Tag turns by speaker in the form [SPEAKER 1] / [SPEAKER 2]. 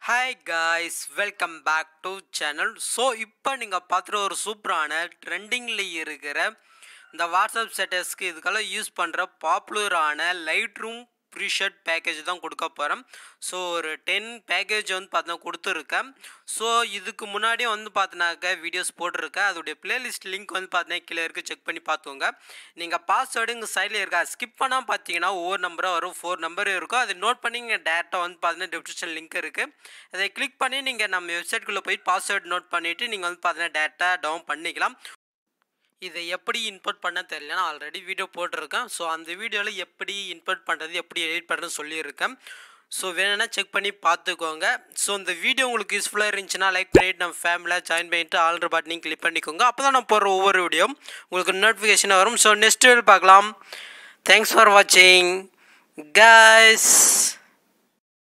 [SPEAKER 1] hi guys welcome back to channel so இப்போ நீங்கள் பார்த்துட்டு ஒரு சூப்பரான ட்ரெண்டிங்கில் இருக்கிற இந்த வாட்ஸ்அப் ஸ்டேட்டஸ்க்கு இதுக்கெல்லாம் யூஸ் பண்ணுற பாப்புலரான லைட் ரூம் ப்ரீஷர்ட் பேக்கேஜ் தான் கொடுக்க போகிறேன் ஸோ ஒரு டென் பேக்கேஜ் வந்து பார்த்தீங்கன்னா கொடுத்துருக்கேன் ஸோ இதுக்கு முன்னாடியே வந்து பார்த்தினாக்க வீடியோஸ் போட்டிருக்கேன் அதோடைய பிளேலிஸ்ட் லிங்க் வந்து பார்த்தீங்கன்னா கீழே இருக்குது செக் பண்ணி பார்த்துங்க நீங்கள் பாஸ்வேர்டு இங்கே சைடில் இருக்கா ஸ்கிப் பண்ணால் பார்த்தீங்கன்னா ஒவ்வொரு நம்பராக வரும் ஃபோர் நம்பர் இருக்கும் அதை நோட் பண்ணி இங்கே டேரெக்டாக வந்து பார்த்தீங்கன்னா டிஸ்கிரிப்ஷன் லிங்க் இருக்குது அதை கிளிக் பண்ணி நீங்கள் நம்ம வெப்சைட்குள்ளே போய் பாஸ்வேர்டு நோட் பண்ணிவிட்டு நீங்கள் வந்து பார்த்தீங்கன்னா டேரெக்டாக டவுன் பண்ணிக்கலாம் இதை எப்படி இன்புட் பண்ண தெரியல நான் ஆல்ரெடி வீடியோ போட்டிருக்கேன் ஸோ அந்த வீடியோவில் எப்படி இன்புட் பண்ணுறது எப்படி எடிட் பண்ணுறது சொல்லியிருக்கேன் ஸோ வேணும்னா செக் பண்ணி பார்த்துக்கோங்க ஸோ இந்த வீடியோ உங்களுக்கு யூஸ்ஃபுல்லாக இருந்துச்சுன்னா லைக் பண்ணிட்டு நம்ம ஃபேமிலியாக ஜாயின் பண்ணிட்டு ஆல்ரெடி பட்டனையும் கிளிக் பண்ணிக்கோங்க அப்போ தான் நான் போடுற ஒவ்வொரு வீடியோ உங்களுக்கு நோட்டிஃபிகேஷன் வரும் ஸோ நெக்ஸ்ட் வீடியோ பார்க்கலாம் தேங்க்ஸ் ஃபார் வாட்சிங் guys